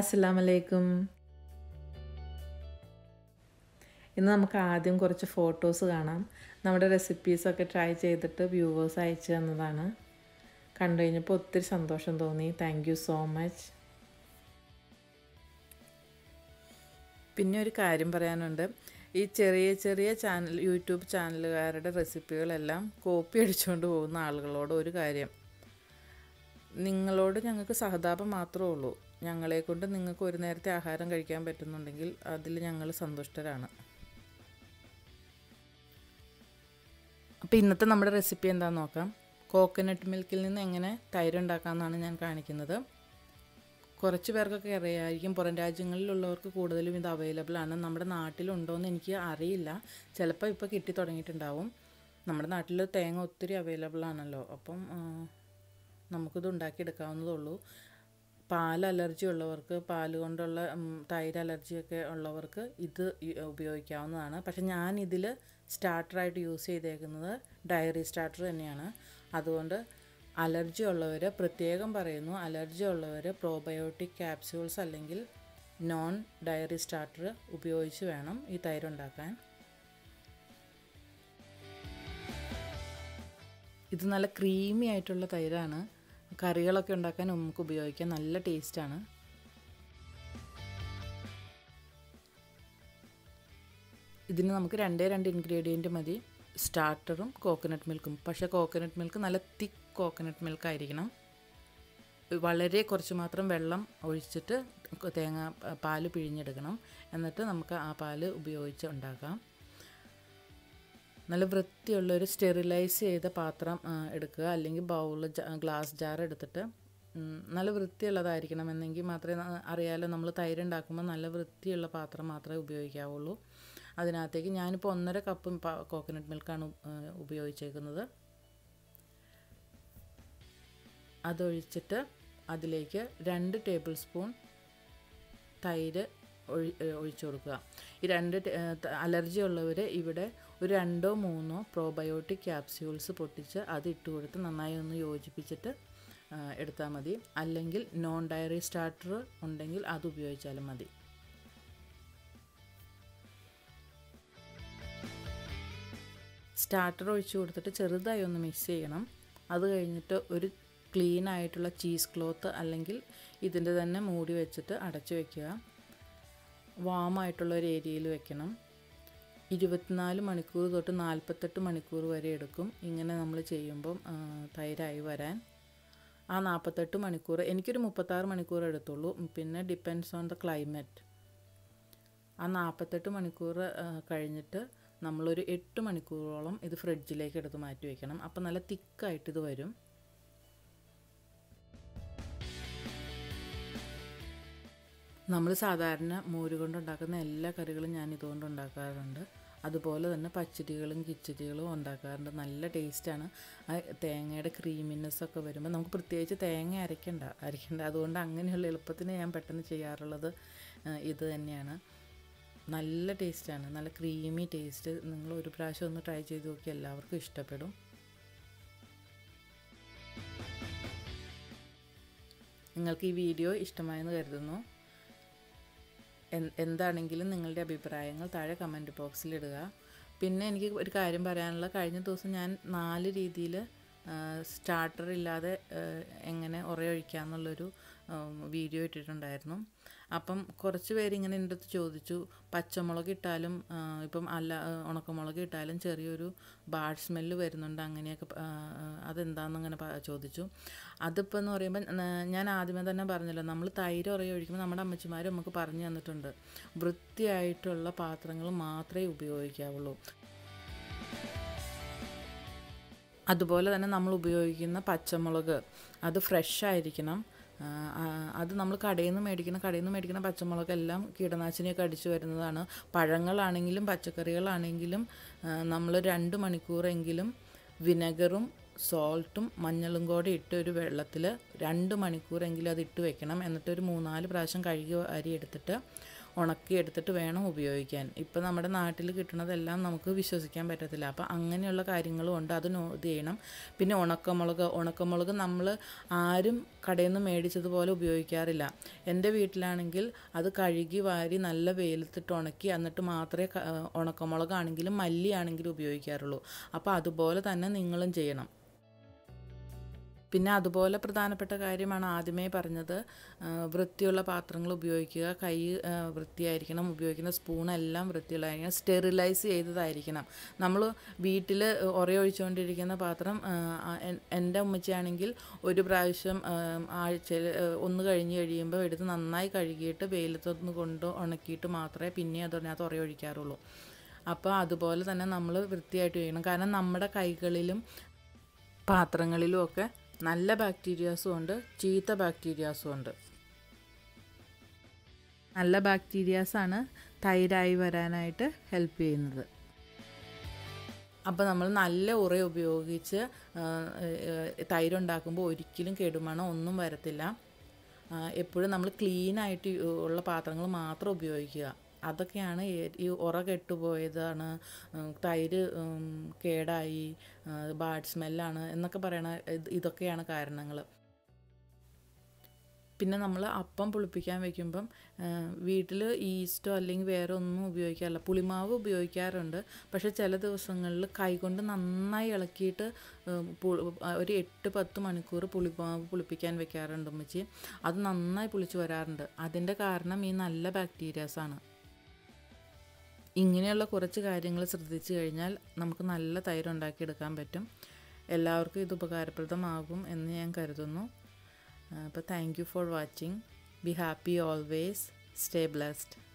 അസ്സലാമലൈക്കും ഇന്ന് നമുക്ക് ആദ്യം കുറച്ച് ഫോട്ടോസ് കാണാം നമ്മുടെ റെസിപ്പീസൊക്കെ ട്രൈ ചെയ്തിട്ട് വ്യൂവേഴ്സ് അയച്ചു തന്നതാണ് കണ്ടു കഴിഞ്ഞപ്പോൾ ഒത്തിരി സന്തോഷം തോന്നി താങ്ക് യു സോ മച്ച് പിന്നെ ഒരു കാര്യം പറയാനുണ്ട് ഈ ചെറിയ ചെറിയ ചാനൽ യൂട്യൂബ് ചാനലുകാരുടെ റെസിപ്പികളെല്ലാം കോപ്പി അടിച്ചുകൊണ്ട് പോകുന്ന ആളുകളോട് ഒരു കാര്യം നിങ്ങളോട് ഞങ്ങൾക്ക് സഹതാപം മാത്രമേ ഉള്ളൂ ഞങ്ങളെ കൊണ്ട് നിങ്ങൾക്ക് ഒരു നേരത്തെ ആഹാരം കഴിക്കാൻ പറ്റുന്നുണ്ടെങ്കിൽ അതിൽ ഞങ്ങൾ സന്തുഷ്ടരാണ് അപ്പോൾ ഇന്നത്തെ നമ്മുടെ റെസിപ്പി എന്താണെന്ന് നോക്കാം കോക്കനട്ട് മിൽക്കിൽ നിന്ന് എങ്ങനെ തൈര് ഉണ്ടാക്കാമെന്നാണ് ഞാൻ കാണിക്കുന്നത് കുറച്ച് പേർക്കൊക്കെ അറിയാമായിരിക്കും പുറം രാജ്യങ്ങളിലുള്ളവർക്ക് കൂടുതലും ഇത് അവൈലബിൾ ആണ് നമ്മുടെ നാട്ടിലുണ്ടോയെന്ന് എനിക്ക് അറിയില്ല ചിലപ്പോൾ ഇപ്പോൾ കിട്ടി തുടങ്ങിയിട്ടുണ്ടാവും നമ്മുടെ നാട്ടിൽ തേങ്ങ ഒത്തിരി അവൈലബിൾ ആണല്ലോ അപ്പം നമുക്കിത് ഉണ്ടാക്കിയെടുക്കാവുന്നതേ ഉള്ളൂ പാൽ അലർജി ഉള്ളവർക്ക് പാൽ കൊണ്ടുള്ള തൈര് അലർജിയൊക്കെ ഉള്ളവർക്ക് ഇത് ഉപയോഗിക്കാവുന്നതാണ് പക്ഷേ ഞാൻ ഇതിൽ സ്റ്റാർട്ടറായിട്ട് യൂസ് ചെയ്തേക്കുന്നത് ഡയറി സ്റ്റാർട്ടർ തന്നെയാണ് അതുകൊണ്ട് അലർജി ഉള്ളവർ പ്രത്യേകം പറയുന്നു അലർജി ഉള്ളവർ പ്രോബയോട്ടിക് ക്യാപ്സ്യൂൾസ് അല്ലെങ്കിൽ നോൺ ഡയറി സ്റ്റാർട്ടർ ഉപയോഗിച്ച് വേണം ഈ തൈര് ഉണ്ടാക്കാൻ ഇത് നല്ല ക്രീമി ആയിട്ടുള്ള തൈരാണ് കറികളൊക്കെ ഉണ്ടാക്കാൻ നമുക്ക് ഉപയോഗിക്കാം നല്ല ടേസ്റ്റാണ് ഇതിന് നമുക്ക് രണ്ടേ രണ്ട് ഇൻഗ്രീഡിയൻറ്റ് മതി സ്റ്റാർട്ടറും കോക്കനട്ട് മിൽക്കും പക്ഷേ കോക്കനട്ട് മിൽക്ക് നല്ല തിക്ക് കോക്കനട്ട് മിൽക്ക് ആയിരിക്കണം വളരെ കുറച്ച് മാത്രം വെള്ളം ഒഴിച്ചിട്ട് തേങ്ങ പാല് പിഴിഞ്ഞെടുക്കണം എന്നിട്ട് നമുക്ക് ആ പാല് ഉപയോഗിച്ച് ഉണ്ടാക്കാം നല്ല വൃത്തിയുള്ള ഒരു സ്റ്റെറിലൈസ് ചെയ്ത പാത്രം എടുക്കുക അല്ലെങ്കിൽ ബൗൾ ഗ്ലാസ് ജാർ എടുത്തിട്ട് നല്ല വൃത്തിയുള്ളതായിരിക്കണം എന്നെങ്കിൽ മാത്രമേ അറിയാലോ നമ്മൾ തൈര് ഉണ്ടാക്കുമ്പോൾ നല്ല വൃത്തിയുള്ള പാത്രം മാത്രമേ ഉപയോഗിക്കാവുള്ളൂ അതിനകത്തേക്ക് ഞാനിപ്പോൾ ഒന്നര കപ്പ് കോക്കനട്ട് മിൽക്കാണ് ഉപയോഗിച്ചേക്കുന്നത് അതൊഴിച്ചിട്ട് അതിലേക്ക് രണ്ട് ടേബിൾ സ്പൂൺ തൈര് ഒഴി ഒഴിച്ചു കൊടുക്കുക ഈ രണ്ട് അലർജി ഉള്ളവർ ഇവിടെ ഒരു രണ്ടോ മൂന്നോ പ്രോബയോട്ടിക് ക്യാപ്സ്യൂൾസ് പൊട്ടിച്ച് അത് ഇട്ട് കൊടുത്ത് നന്നായി ഒന്ന് യോജിപ്പിച്ചിട്ട് എടുത്താൽ മതി അല്ലെങ്കിൽ നോൺ ഡയറി സ്റ്റാർട്ടർ ഉണ്ടെങ്കിൽ അത് ഉപയോഗിച്ചാലും മതി സ്റ്റാർട്ടർ ഒഴിച്ചു കൊടുത്തിട്ട് ചെറുതായി ഒന്ന് മിക്സ് ചെയ്യണം അത് കഴിഞ്ഞിട്ട് ഒരു ക്ലീൻ ആയിട്ടുള്ള ചീസ് ക്ലോത്ത് അല്ലെങ്കിൽ ഇതിൻ്റെ തന്നെ മൂടി വെച്ചിട്ട് അടച്ചു വയ്ക്കുക വാമായിട്ടുള്ള ഒരു ഏരിയയിൽ വെക്കണം ഇരുപത്തിനാല് മണിക്കൂർ തൊട്ട് നാൽപ്പത്തെട്ട് മണിക്കൂർ വരെ എടുക്കും ഇങ്ങനെ നമ്മൾ ചെയ്യുമ്പം തൈരായി വരാൻ ആ നാൽപ്പത്തെട്ട് മണിക്കൂർ എനിക്കൊരു മുപ്പത്താറ് മണിക്കൂർ എടുത്തുള്ളൂ പിന്നെ ഡിപ്പെൻഡ്സ് ഓൺ ദ ക്ലൈമറ്റ് ആ നാൽപ്പത്തെട്ട് മണിക്കൂർ കഴിഞ്ഞിട്ട് നമ്മളൊരു എട്ട് മണിക്കൂറോളം ഇത് ഫ്രിഡ്ജിലേക്ക് എടുത്ത് മാറ്റി വയ്ക്കണം അപ്പം നല്ല തിക്കായിട്ട് ഇത് വരും നമ്മൾ സാധാരണ മോര് കൊണ്ടുണ്ടാക്കുന്ന എല്ലാ കറികളും ഞാൻ ഇതുകൊണ്ട് ഉണ്ടാക്കാറുണ്ട് അതുപോലെ തന്നെ പച്ചടികളും കിച്ചടികളും ഉണ്ടാക്കാറുണ്ട് നല്ല ടേസ്റ്റാണ് ആ തേങ്ങയുടെ ക്രീമിനെസ് ഒക്കെ വരുമ്പോൾ നമുക്ക് പ്രത്യേകിച്ച് തേങ്ങ അരയ്ക്കണ്ട അരയ്ക്കണ്ട അതുകൊണ്ട് അങ്ങനെയുള്ള എളുപ്പത്തിന് ഞാൻ പെട്ടെന്ന് ചെയ്യാറുള്ളത് ഇത് തന്നെയാണ് നല്ല ടേസ്റ്റാണ് നല്ല ക്രീമി ടേസ്റ്റ് നിങ്ങൾ ഒരു പ്രാവശ്യം ഒന്ന് ട്രൈ ചെയ്ത് നോക്കി എല്ലാവർക്കും ഇഷ്ടപ്പെടും നിങ്ങൾക്ക് ഈ വീഡിയോ ഇഷ്ടമായെന്ന് കരുതുന്നു എന്താണെങ്കിലും നിങ്ങളുടെ അഭിപ്രായങ്ങൾ താഴെ കമൻറ്റ് ബോക്സിൽ ഇടുക പിന്നെ എനിക്ക് ഒരു കാര്യം പറയാനുള്ള കഴിഞ്ഞ ദിവസം ഞാൻ നാല് രീതിയിൽ സ്റ്റാർട്ടർ ഇല്ലാതെ എങ്ങനെ ഉറയൊഴിക്കാമെന്നുള്ളൊരു വീഡിയോ ഇട്ടിട്ടുണ്ടായിരുന്നു അപ്പം കുറച്ച് പേര് ഇങ്ങനെ എൻ്റെ അടുത്ത് ചോദിച്ചു പച്ചമുളക് ഇട്ടാലും ഇപ്പം അല്ല ഉണക്കമുളക് ഇട്ടാലും ചെറിയൊരു ബാഡ് സ്മെല്ല് വരുന്നുണ്ട് അങ്ങനെയൊക്കെ അതെന്താണെന്ന് അങ്ങനെ ചോദിച്ചു അതിപ്പോൾ എന്ന് പറയുമ്പോൾ ഞാൻ ആദ്യമേ തന്നെ പറഞ്ഞല്ലോ നമ്മൾ തൈര് ഉറയെ ഒഴിക്കുമ്പോൾ നമ്മുടെ അമ്മച്ചിമാർ നമുക്ക് പറഞ്ഞു തന്നിട്ടുണ്ട് വൃത്തിയായിട്ടുള്ള പാത്രങ്ങൾ മാത്രമേ ഉപയോഗിക്കാവുള്ളൂ അതുപോലെ തന്നെ നമ്മൾ ഉപയോഗിക്കുന്ന പച്ചമുളക് അത് ഫ്രഷ് ആയിരിക്കണം അത് നമ്മൾ കടയിൽ നിന്ന് മേടിക്കുന്ന കടയിൽ നിന്ന് മേടിക്കുന്ന പച്ചമുളകെല്ലാം കീടനാശിനിയൊക്കെ അടിച്ചു വരുന്നതാണ് പഴങ്ങളാണെങ്കിലും പച്ചക്കറികളാണെങ്കിലും നമ്മൾ രണ്ട് മണിക്കൂറെങ്കിലും വിനെഗറും സോൾട്ടും മഞ്ഞളും കൂടെ ഇട്ട് ഒരു വെള്ളത്തിൽ രണ്ട് മണിക്കൂറെങ്കിലും അത് ഇട്ട് വെക്കണം എന്നിട്ട് ഒരു മൂന്നാല് പ്രാവശ്യം കഴുകി അരി എടുത്തിട്ട് ഉണക്കി എടുത്തിട്ട് വേണം ഉപയോഗിക്കാൻ ഇപ്പം നമ്മുടെ നാട്ടിൽ കിട്ടുന്നതെല്ലാം നമുക്ക് വിശ്വസിക്കാൻ പറ്റത്തില്ല അപ്പം അങ്ങനെയുള്ള കാര്യങ്ങളും ഉണ്ട് അത് നോട്ട് ചെയ്യണം പിന്നെ ഉണക്കമുളക് ഉണക്കമുളക് നമ്മൾ ആരും കടയിൽ നിന്ന് മേടിച്ചതുപോലെ ഉപയോഗിക്കാറില്ല എൻ്റെ വീട്ടിലാണെങ്കിൽ അത് കഴുകി വാരി നല്ല വെയിലത്തിട്ട് ഉണക്കി എന്നിട്ട് മാത്രമേ ക- ഉണക്കമുളകാണെങ്കിലും മല്ലിയാണെങ്കിലും ഉപയോഗിക്കാറുള്ളൂ അപ്പോൾ അതുപോലെ തന്നെ നിങ്ങളും ചെയ്യണം പിന്നെ അതുപോലെ പ്രധാനപ്പെട്ട കാര്യമാണ് ആദ്യമേ പറഞ്ഞത് ആ, വൃത്തിയുള്ള പാത്രങ്ങൾ ഉപയോഗിക്കുക കൈ ആ, വൃത്തിയായിരിക്കണം ഉപയോഗിക്കുന്ന സ്പൂണെല്ലാം വൃത്തിയുള്ളതായിരിക്കണം സ്റ്റെറിലൈസ് ചെയ്തതായിരിക്കണം നമ്മൾ വീട്ടിൽ ഉറയൊഴിച്ചുകൊണ്ടിരിക്കുന്ന പാത്രം ആ, ആ, എൻ- എൻ്റെ ഉമ്മച്ചിയാണെങ്കിൽ ഒരു പ്രാവശ്യം ആഴ്ചയിൽ ഒന്ന് കഴിഞ്ഞ് കഴിയുമ്പോൾ എടുത്ത് നന്നായി കഴുകിയിട്ട് വെയിലത്തൊന്ന് കൊണ്ട് ഉണക്കിയിട്ട് മാത്രമേ പിന്നെ അതിനകത്ത് ഉറയൊഴിക്കാറുള്ളൂ അപ്പോൾ അതുപോലെ തന്നെ നമ്മൾ വൃത്തിയായിട്ട് ചെയ്യണം കാരണം നമ്മുടെ കൈകളിലും പാത്രങ്ങളിലും ഒക്കെ നല്ല ബാക്ടീരിയാസും ഉണ്ട് ചീത്ത ബാക്ടീരിയാസും ഉണ്ട് നല്ല ബാക്ടീരിയാസാണ് തൈരായി വരാനായിട്ട് ഹെൽപ്പ് ചെയ്യുന്നത് അപ്പോൾ നമ്മൾ നല്ല ഉറ ഉപയോഗിച്ച് ആ, ഏ, തൈരുണ്ടാക്കുമ്പോൾ ഒരിക്കലും കേടുമണം ഒന്നും വരത്തില്ല ആ, എപ്പോഴും നമ്മൾ ക്ലീനായിട്ട് ഉള്ള പാത്രങ്ങൾ മാത്രം ഉപയോഗിക്കുക അതൊക്കെയാണ് ഏ- ഈ ഉറ കെട്ടുപോയതാണ് ഉം, തൈര് ഉം, കേടായി ബാഡ് സ്മെല്ലാണ് എന്നൊക്കെ പറയണ ഇത് ഇതൊക്കെയാണ് കാരണങ്ങൾ പിന്നെ നമ്മൾ അപ്പം പുളിപ്പിക്കാൻ വെക്കുമ്പം വീട്ടിൽ ഈസ്റ്റോ അല്ലെങ്കിൽ വേറെ ഒന്നും ഉപയോഗിക്കാറില്ല പുളിമാവ് ഉപയോഗിക്കാറുണ്ട് പക്ഷേ ചില ദിവസങ്ങളിൽ കൈകൊണ്ട് നന്നായി ഇളക്കിയിട്ട് ഉം, പു- ഒരു എട്ട് പത്ത് മണിക്കൂർ പുളിമാവ് പുളിപ്പിക്കാൻ വെക്കാറുണ്ട് ഉമ്മച്ചി അത് നന്നായി പുളിച്ച് വരാറുണ്ട് അതിൻ്റെ കാരണം ഈ നല്ല ബാക്ടീരിയാസാണ് ഇങ്ങനെയുള്ള കുറച്ച് കാര്യങ്ങൾ ശ്രദ്ധിച്ചു കഴിഞ്ഞാൽ നമുക്ക് നല്ല തൈര് ഉണ്ടാക്കിയെടുക്കാൻ പറ്റും എല്ലാവർക്കും ഇത് ഉപകാരപ്രദമാകും എന്ന് ഞാൻ കരുതുന്നു അപ്പോൾ thank you for watching be happy always stay blessed